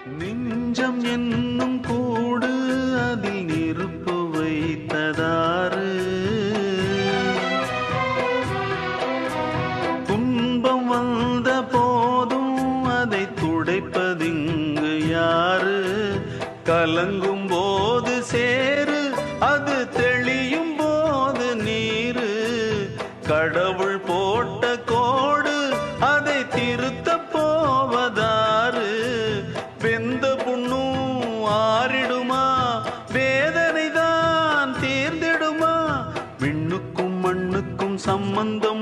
நெஞ்சம் என்னும் கூடு அதில் நெருப்பு வைத்ததாறு துன்பம் வந்த போதும் அதை துடைப்பதிங்கு யாரு கலங்கும் போது சேரு அது தெளியும் போது நீரு கடவுள் போட்ட கோடு அதை திருத்த போவதாரு வெந்த புண்ணும் ஆறிடுமா வேதனை தான் தீர்ந்திடுமா விண்ணுக்கும் மண்ணுக்கும் சம்பந்தம்